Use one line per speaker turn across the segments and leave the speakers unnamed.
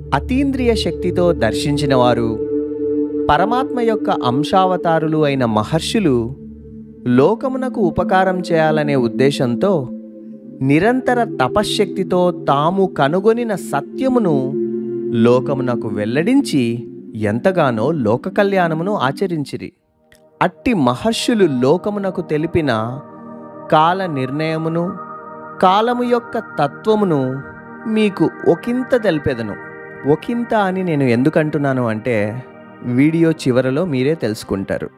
అతీంద్రియ శక్తితో దర్శించిన వారు పరమాత్మ యొక్క అంశావతారులు అయిన మహర్షులు లోకమునకు ఉపకారం చేయాలనే ఉద్దేశంతో నిరంతర తపశ్శక్తితో తాము కనుగొనిన సత్యమును లోకమునకు వెల్లడించి ఎంతగానో లోక కళ్యాణమును ఆచరించిరి అట్టి మహర్షులు లోకమునకు తెలిపిన కాల నిర్ణయమును కాలము యొక్క తత్వమును మీకు ఒకంత తెలిపెదను ఒకంత అని నేను ఎందుకంటున్నాను అంటే వీడియో చివరలో మీరే తెలుసుకుంటారు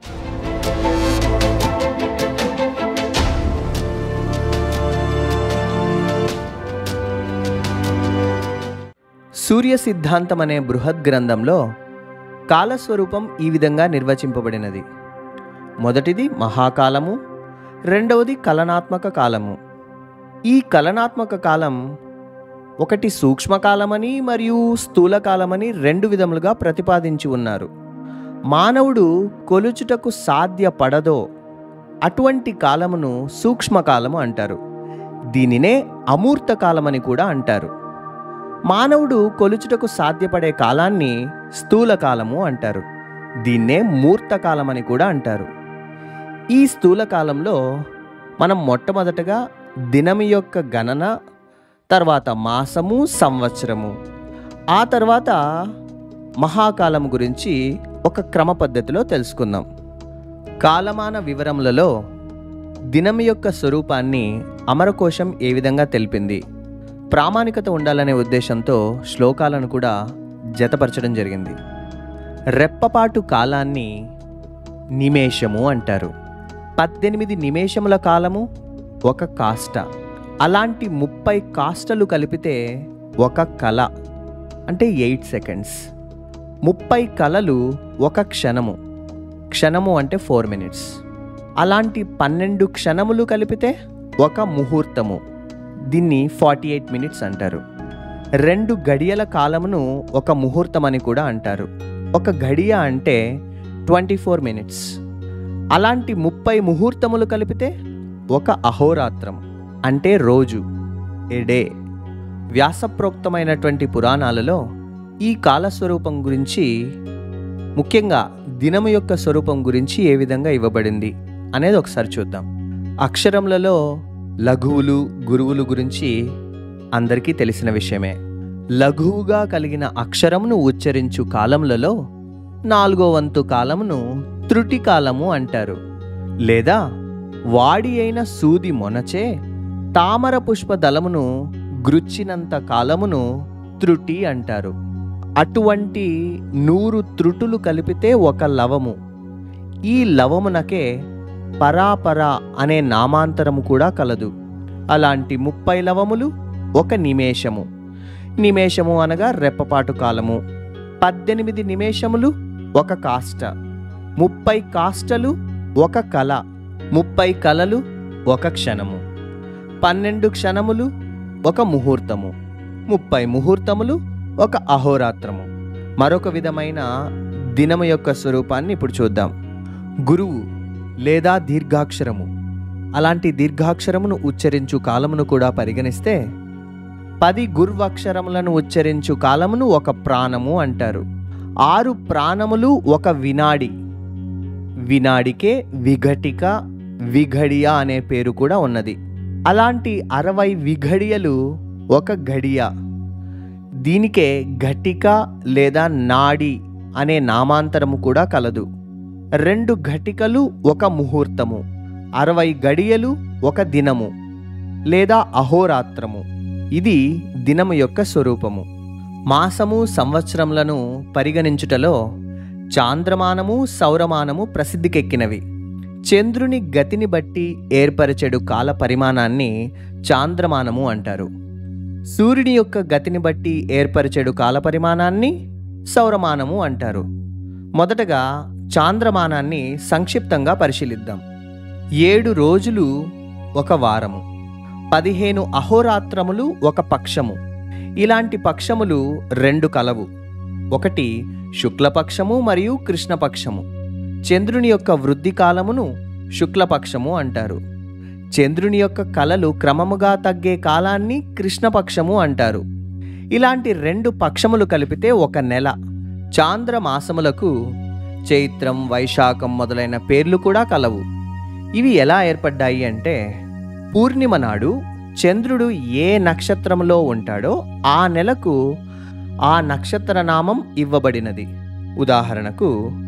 సూర్య సిద్ధాంతం అనే బృహత్ గ్రంథంలో కాలస్వరూపం ఈ విధంగా నిర్వచింపబడినది మొదటిది మహాకాలము రెండవది కలనాత్మక కాలము ఈ కలనాత్మక కాలం ఒకటి సూక్ష్మకాలమని మరియు స్థూలకాలమని రెండు విధములుగా ప్రతిపాదించి ఉన్నారు మానవుడు కొలుచుటకు సాధ్యపడదో అటువంటి కాలమును సూక్ష్మకాలము అంటారు దీనినే అమూర్త కాలమని కూడా అంటారు మానవుడు కొలుచుటకు సాధ్యపడే కాలాన్ని స్థూలకాలము అంటారు దీన్నే మూర్తకాలమని కూడా అంటారు ఈ స్థూలకాలంలో మనం మొట్టమొదటగా దినము యొక్క గణన తర్వాత మాసము సంవత్సరము ఆ తర్వాత మహాకాలం గురించి ఒక క్రమ పద్ధతిలో తెలుసుకుందాం కాలమాన వివరములలో దినం యొక్క స్వరూపాన్ని అమరకోశం ఏ విధంగా తెలిపింది ప్రామాణికత ఉండాలనే ఉద్దేశంతో శ్లోకాలను కూడా జతపరచడం జరిగింది రెప్పపాటు కాలాన్ని నిమేషము అంటారు పద్దెనిమిది నిమేషముల కాలము ఒక కాష్ట అలాంటి ముప్పై కాష్టలు కలిపితే ఒక కళ అంటే ఎయిట్ సెకండ్స్ ముప్పై కళలు ఒక క్షణము క్షణము అంటే ఫోర్ మినిట్స్ అలాంటి పన్నెండు క్షణములు కలిపితే ఒక ముహూర్తము దీన్ని ఫార్టీ ఎయిట్ మినిట్స్ అంటారు రెండు గడియల కాలమును ఒక ముహూర్తం అని కూడా అంటారు ఒక గడియ అంటే ట్వంటీ ఫోర్ మినిట్స్ అలాంటి ముప్పై ముహూర్తములు కలిపితే ఒక అహోరాత్రం అంటే రోజు ఏ డే వ్యాసప్రోక్తమైనటువంటి పురాణాలలో ఈ కాలస్వరూపం గురించి ముఖ్యంగా దినము యొక్క స్వరూపం గురించి ఏ విధంగా ఇవ్వబడింది అనేది ఒకసారి చూద్దాం అక్షరములలో లఘువులు గురువులు గురించి అందరికీ తెలిసిన విషయమే లఘువుగా కలిగిన అక్షరమును ఉచ్చరించు కాలములలో నాలుగో వంతు కాలమును త్రుటి కాలము అంటారు లేదా వాడి అయిన సూది మొనచే తామర పుష్ప దళమును గ్రుచ్చినంత కాలమును త్రుటి అంటారు అటువంటి నూరు త్రుటులు కలిపితే ఒక లవము ఈ లవమునకే పరాపర అనే నామాంతరము కూడా కలదు అలాంటి ముప్పై లవములు ఒక నిమేషము నిమేషము అనగా రెప్పపాటు కాలము పద్దెనిమిది నిమేషములు ఒక కాష్ట ముప్పై కాష్టలు ఒక కళ ముప్పై కళలు ఒక క్షణము పన్నెండు క్షణములు ఒక ముహూర్తము ముప్పై ముహూర్తములు ఒక అహోరాత్రము మరొక విధమైన దినము యొక్క స్వరూపాన్ని ఇప్పుడు చూద్దాం గురువు లేదా దీర్ఘాక్షరము అలాంటి దీర్ఘాక్షరమును ఉచ్చరించు కాలమును కూడా పరిగణిస్తే పది గుర్వక్షరములను ఉచ్చరించు కాలమును ఒక ప్రాణము అంటారు ఆరు ప్రాణములు ఒక వినాడి వినాడికే విఘటిక విఘడియ అనే పేరు కూడా ఉన్నది అలాంటి అరవై విఘడియలు ఒక గడియ దీనికే ఘటిక లేదా నాడి అనే నామాంతరము కూడా కలదు రెండు ఘటికలు ఒక ముహూర్తము అరవై గడియలు ఒక దినము లేదా అహోరాత్రము ఇది దినము యొక్క స్వరూపము మాసము సంవత్సరములను పరిగణించుటలో చాంద్రమానము సౌరమానము ప్రసిద్ధికెక్కినవి చంద్రుని గతిని బట్టి ఏర్పరచెడు కాల పరిమాణాన్ని చాంద్రమానము అంటారు సూర్యుని యొక్క గతిని బట్టి ఏర్పరచెడు కాల పరిమాణాన్ని సౌరమానము అంటారు మొదటగా చాంద్రమానాన్ని సంక్షిప్తంగా పరిశీలిద్దాం ఏడు రోజులు ఒక వారము పదిహేను అహోరాత్రములు ఒక పక్షము ఇలాంటి పక్షములు రెండు కలవు ఒకటి శుక్లపక్షము మరియు కృష్ణపక్షము చంద్రుని యొక్క వృద్ధి కాలమును శుక్లపక్షము అంటారు చంద్రుని యొక్క కలలు క్రమముగా తగ్గే కాలాన్ని కృష్ణపక్షము అంటారు ఇలాంటి రెండు పక్షములు కలిపితే ఒక నెల చాంద్ర మాసములకు చైత్రం వైశాఖం మొదలైన పేర్లు కూడా కలవు ఇవి ఎలా ఏర్పడ్డాయి అంటే పూర్ణిమ నాడు చంద్రుడు ఏ నక్షత్రంలో ఉంటాడో ఆ నెలకు ఆ నక్షత్ర నామం ఇవ్వబడినది ఉదాహరణకు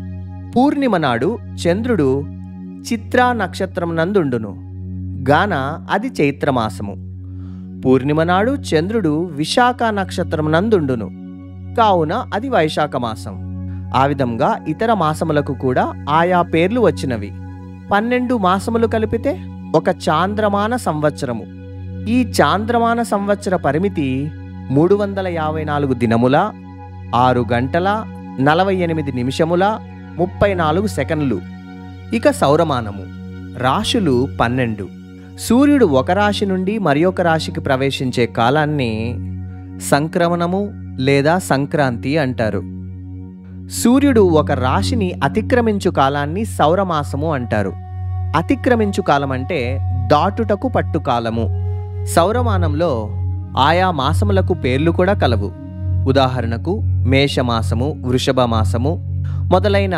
పూర్ణిమ నాడు చంద్రుడు చిత్రా నక్షత్రం నందుండును గాన అది చైత్రమాసము పూర్ణిమ నాడు చంద్రుడు విశాఖ నక్షత్రం నందుండును కావున అది వైశాఖ మాసం ఆ విధంగా ఇతర మాసములకు కూడా ఆయా పేర్లు వచ్చినవి పన్నెండు మాసములు కలిపితే ఒక చాంద్రమాన సంవత్సరము ఈ చాంద్రమాన సంవత్సర పరిమితి మూడు వందల యాభై నాలుగు దినముల ఆరు గంటల నలభై ఎనిమిది నిమిషముల ముప్పై నాలుగు సెకండ్లు ఇక సౌరమానము రాశులు పన్నెండు సూర్యుడు ఒక రాశి నుండి మరి ఒక రాశికి ప్రవేశించే కాలాన్ని సంక్రమణము లేదా సంక్రాంతి అంటారు సూర్యుడు ఒక రాశిని అతిక్రమించు కాలాన్ని సౌరమాసము అంటారు అతిక్రమించు కాలం అంటే దాటుటకు పట్టు కాలము సౌరమానంలో ఆయా మాసములకు పేర్లు కూడా కలవు ఉదాహరణకు మేషమాసము వృషభ మాసము మొదలైన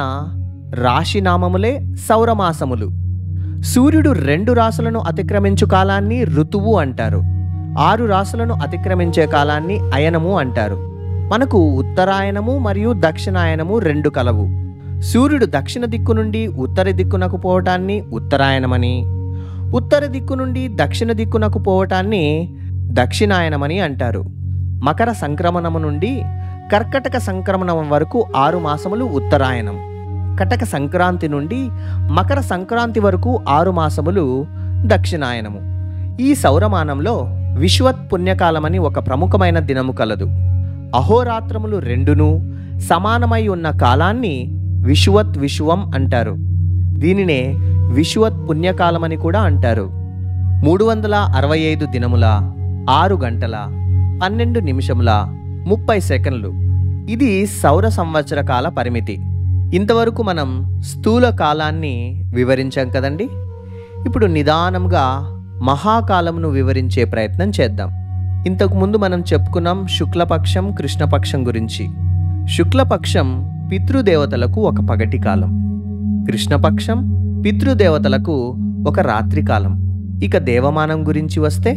రాశినామములే సౌరమాసములు సూర్యుడు రెండు రాసులను అతిక్రమించు కాలాన్ని ఋతువు అంటారు ఆరు రాసులను అతిక్రమించే కాలాన్ని అయనము అంటారు మనకు ఉత్తరాయణము మరియు దక్షిణాయనము రెండు కలవు సూర్యుడు దక్షిణ దిక్కు నుండి ఉత్తర దిక్కునకు పోవటాన్ని ఉత్తరాయణమని ఉత్తర దిక్కు నుండి దక్షిణ దిక్కునకు పోవటాన్ని దక్షిణాయనమని అంటారు మకర సంక్రమణము నుండి కర్కటక సంక్రమణం వరకు ఆరు మాసములు ఉత్తరాయణం కటక సంక్రాంతి నుండి మకర సంక్రాంతి వరకు ఆరు మాసములు దక్షిణాయనము ఈ సౌరమానంలో విశ్వత్ పుణ్యకాలమని ఒక ప్రముఖమైన దినము కలదు అహోరాత్రములు రెండును సమానమై ఉన్న కాలాన్ని విశ్వత్ విశ్వం అంటారు దీనినే విశ్వత్ పుణ్యకాలమని కూడా అంటారు మూడు వందల అరవై ఐదు దినముల ఆరు గంటల పన్నెండు నిమిషముల ముప్పై సెకండ్లు ఇది సౌర సంవత్సర కాల పరిమితి ఇంతవరకు మనం స్థూల కాలాన్ని వివరించాం కదండి ఇప్పుడు నిదానంగా మహాకాలమును వివరించే ప్రయత్నం చేద్దాం ఇంతకు ముందు మనం చెప్పుకున్నాం శుక్లపక్షం కృష్ణపక్షం గురించి శుక్లపక్షం పితృదేవతలకు ఒక పగటి కాలం కృష్ణపక్షం పితృదేవతలకు ఒక రాత్రి కాలం ఇక దేవమానం గురించి వస్తే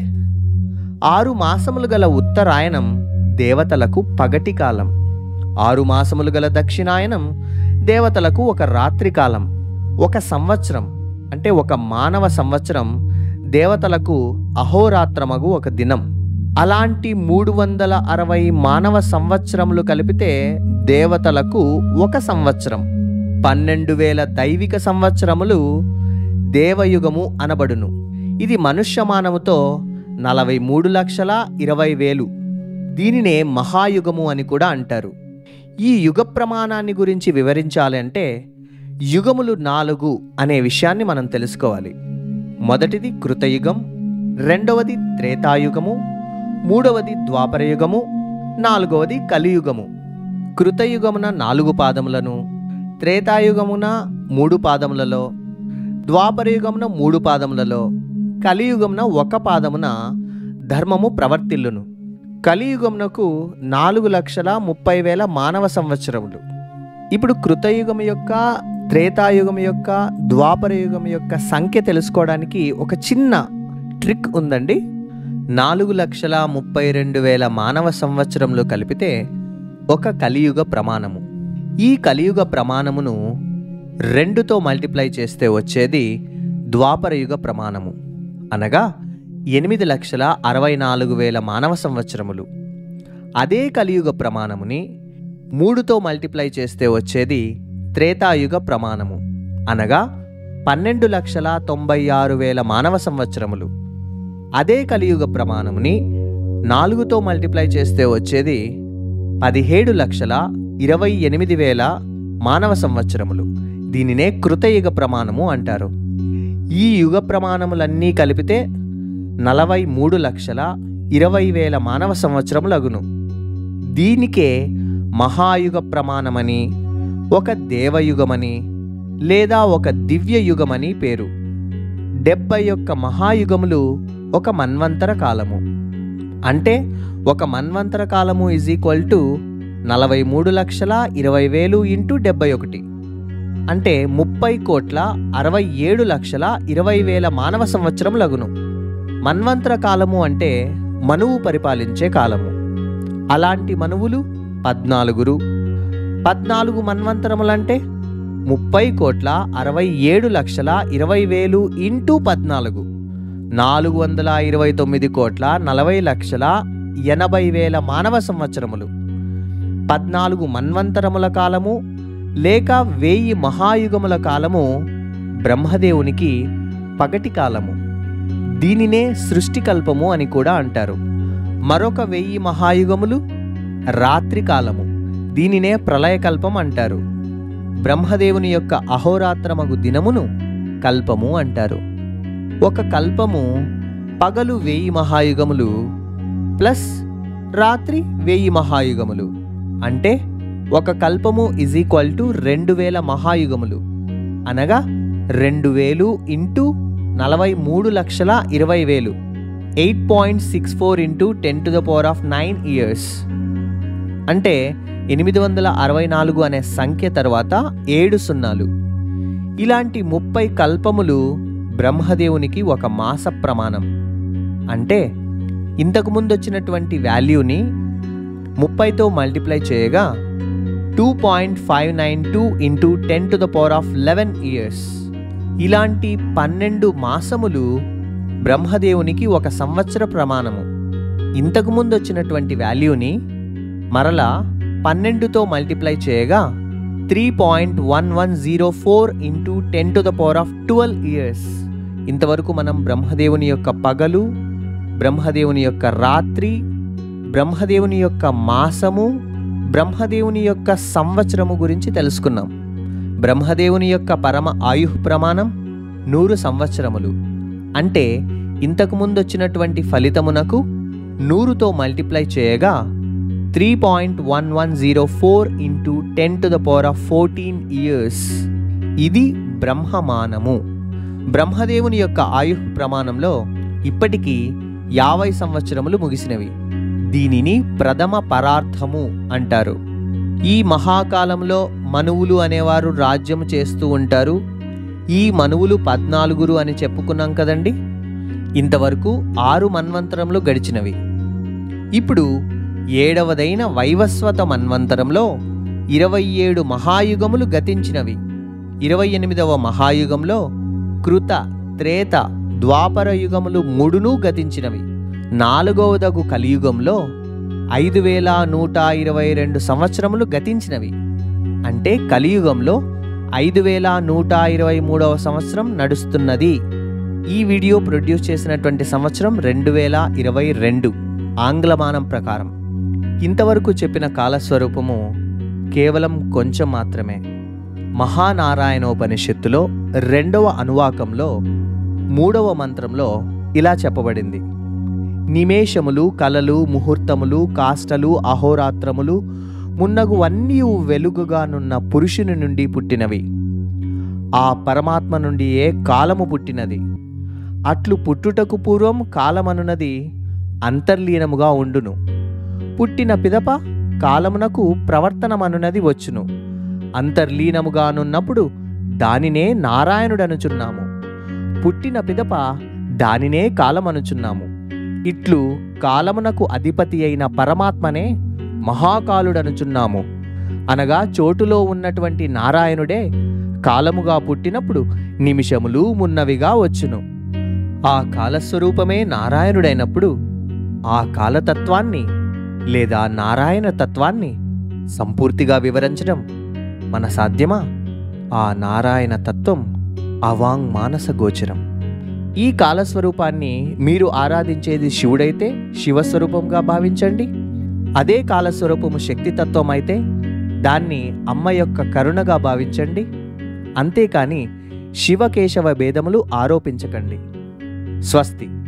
ఆరు మాసములు గల ఉత్తరాయణం దేవతలకు పగటి కాలం ఆరు మాసములు గల దక్షిణాయనం దేవతలకు ఒక రాత్రి కాలం ఒక సంవత్సరం అంటే ఒక మానవ సంవత్సరం దేవతలకు అహోరాత్రమగు ఒక దినం అలాంటి మూడు వందల అరవై మానవ సంవత్సరములు కలిపితే దేవతలకు ఒక సంవత్సరం పన్నెండు వేల దైవిక సంవత్సరములు దేవయుగము అనబడును ఇది మనుష్యమానముతో నలభై మూడు లక్షల ఇరవై వేలు దీనినే మహాయుగము అని కూడా అంటారు ఈ యుగ ప్రమాణాన్ని గురించి వివరించాలి అంటే యుగములు నాలుగు అనే విషయాన్ని మనం తెలుసుకోవాలి మొదటిది కృతయుగం రెండవది త్రేతాయుగము మూడవది ద్వాపరయుగము నాలుగవది కలియుగము కృతయుగమున నాలుగు పాదములను త్రేతాయుగమున మూడు పాదములలో ద్వాపరయుగమున మూడు పాదములలో కలియుగమున ఒక పాదమున ధర్మము ప్రవర్తిల్లును కలియుగమునకు నాలుగు లక్షల ముప్పై వేల మానవ సంవత్సరములు ఇప్పుడు కృతయుగం యొక్క త్రేతాయుగం యొక్క ద్వాపరయుగం యొక్క సంఖ్య తెలుసుకోవడానికి ఒక చిన్న ట్రిక్ ఉందండి నాలుగు లక్షల ముప్పై రెండు వేల మానవ సంవత్సరములు కలిపితే ఒక కలియుగ ప్రమాణము ఈ కలియుగ ప్రమాణమును రెండుతో మల్టిప్లై చేస్తే వచ్చేది ద్వాపరయుగ ప్రమాణము అనగా ఎనిమిది లక్షల అరవై నాలుగు వేల మానవ సంవత్సరములు అదే కలియుగ ప్రమాణముని మూడుతో మల్టిప్లై చేస్తే వచ్చేది త్రేతాయుగ ప్రమాణము అనగా పన్నెండు లక్షల తొంభై ఆరు వేల మానవ సంవత్సరములు అదే కలియుగ ప్రమాణముని నాలుగుతో మల్టిప్లై చేస్తే వచ్చేది పదిహేడు లక్షల ఇరవై ఎనిమిది వేల మానవ సంవత్సరములు దీనినే కృతయుగ ప్రమాణము అంటారు ఈ యుగ ప్రమాణములన్నీ కలిపితే నలభై మూడు లక్షల ఇరవై వేల మానవ సంవత్సరములగును దీనికే మహాయుగ ప్రమాణమని ఒక దేవయుగమని లేదా ఒక దివ్య యుగమని పేరు డెబ్బై ఒక్క మహాయుగములు ఒక మన్వంతర కాలము అంటే ఒక మన్వంతర కాలము ఈజ్ ఈక్వల్ టు నలభై మూడు లక్షల ఇరవై వేలు ఇంటూ డెబ్బై ఒకటి అంటే ముప్పై కోట్ల అరవై ఏడు లక్షల ఇరవై వేల మానవ సంవత్సరం లగును మన్వంతర కాలము అంటే మనువు పరిపాలించే కాలము అలాంటి మనువులు పద్నాలుగురు పద్నాలుగు మన్వంతరములంటే ముప్పై కోట్ల అరవై ఏడు లక్షల ఇరవై వేలు ఇంటూ పద్నాలుగు నాలుగు వందల ఇరవై తొమ్మిది కోట్ల నలభై లక్షల ఎనభై వేల మానవ సంవత్సరములు పద్నాలుగు మన్వంతరముల కాలము లేక వెయ్యి మహాయుగముల కాలము బ్రహ్మదేవునికి పగటి కాలము దీనినే సృష్టికల్పము అని కూడా అంటారు మరొక వెయ్యి మహాయుగములు రాత్రి కాలము దీనినే ప్రళయకల్పం అంటారు బ్రహ్మదేవుని యొక్క అహోరాత్రమగు దినమును కల్పము అంటారు ఒక కల్పము పగలు వెయ్యి మహాయుగములు ప్లస్ రాత్రి వెయ్యి మహాయుగములు అంటే ఒక కల్పము ఇజ్ ఈక్వల్ టు రెండు వేల మహాయుగములు అనగా రెండు వేలు ఇంటూ నలభై మూడు లక్షల ఇరవై వేలు eight point six four into ten to the power of nine years అంటే ఎనిమిది వందల అరవై నాలుగు అనే సంఖ్య తర్వాత ఏడు సున్నాలు ఇలాంటి ముప్పై కల్పములు బ్రహ్మదేవునికి ఒక మాస ప్రమాణం అంటే ఇంతకు ముందు వచ్చినటువంటి వాల్యూని ముప్పైతో మల్టిప్లై చేయగా two point five nine two into ten to the power of eleven years ఇలాంటి పన్నెండు మాసములు బ్రహ్మదేవునికి ఒక సంవత్సర ప్రమాణము ఇంతకు ముందు వచ్చినటువంటి వాల్యూని మరలా పన్నెండుతో మల్టిప్లై చేయగా three point one one zero four into ten to the power of twelve years ఇంతవరకు మనం బ్రహ్మదేవుని యొక్క పగలు బ్రహ్మదేవుని యొక్క రాత్రి బ్రహ్మదేవుని యొక్క మాసము బ్రహ్మదేవుని యొక్క సంవత్సరము గురించి తెలుసుకున్నాం బ్రహ్మదేవుని యొక్క పరమ ఆయుః ప్రమాణం నూరు సంవత్సరములు అంటే ఇంతకు ముందు వచ్చినటువంటి ఫలితమునకు నూరుతో మల్టిప్లై చేయగా three point one one zero four into ten to the power of fourteen years ఇది బ్రహ్మమానము బ్రహ్మదేవుని యొక్క ఆయుః ప్రమాణంలో ఇప్పటికీ యాభై సంవత్సరములు ముగిసినవి దీనిని ప్రథమ పరార్థము అంటారు ఈ మహాకాలంలో మనువులు అనేవారు రాజ్యం చేస్తూ ఉంటారు ఈ మనువులు పద్నాలుగురు అని చెప్పుకున్నాం కదండి ఇంతవరకు ఆరు మన్వంతరములు గడిచినవి ఇప్పుడు ఏడవదైన వైవస్వత మన్వంతరంలో ఇరవై ఏడు మహాయుగములు గతించినవి ఇరవై ఎనిమిదవ మహాయుగంలో కృత త్రేత ద్వాపర యుగములు మూడునూ గతించినవి నాలుగవదగు కలియుగంలో ఐదు వేల నూట ఇరవై రెండు సంవత్సరములు గతించినవి అంటే కలియుగంలో ఐదు వేల నూట ఇరవై మూడవ సంవత్సరం నడుస్తున్నది ఈ వీడియో ప్రొడ్యూస్ చేసినటువంటి సంవత్సరం రెండు వేల ఇరవై రెండు ఆంగ్లమానం ప్రకారం ఇంతవరకు చెప్పిన కాలస్వరూపము కేవలం కొంచెం మాత్రమే మహానారాయణోపనిషత్తులో రెండవ అనువాకంలో మూడవ మంత్రంలో ఇలా చెప్పబడింది నిమేషములు కలలు ముహూర్తములు కాష్టలు అహోరాత్రములు మున్నగువన్నీ వెలుగుగానున్న పురుషుని నుండి పుట్టినవి ఆ పరమాత్మ నుండియే కాలము పుట్టినది అట్లు పుట్టుటకు పూర్వం కాలమనున్నది అంతర్లీనముగా ఉండును పుట్టిన పిదప కాలమునకు ప్రవర్తనమనున్నది వచ్చును అంతర్లీనముగానున్నప్పుడు దానినే నారాయణుడనుచున్నాము పుట్టిన పిదప దానినే కాలమనుచున్నాము ఇట్లు కాలమునకు అధిపతి అయిన పరమాత్మనే మహాకాలుడనుచున్నాము అనగా చోటులో ఉన్నటువంటి నారాయణుడే కాలముగా పుట్టినప్పుడు నిమిషములు మున్నవిగా వచ్చును ఆ కాలస్వరూపమే నారాయణుడైనప్పుడు ఆ కాలతత్వాన్ని లేదా నారాయణ తత్వాన్ని సంపూర్తిగా వివరించడం మన సాధ్యమా ఆ నారాయణ తత్వం అవాంగ్ మానస గోచరం ఈ కాలస్వరూపాన్ని మీరు ఆరాధించేది శివుడైతే శివస్వరూపంగా భావించండి అదే కాలస్వరూపము శక్తితత్వం అయితే దాన్ని అమ్మ యొక్క కరుణగా భావించండి అంతేకాని శివకేశవ భేదములు ఆరోపించకండి స్వస్తి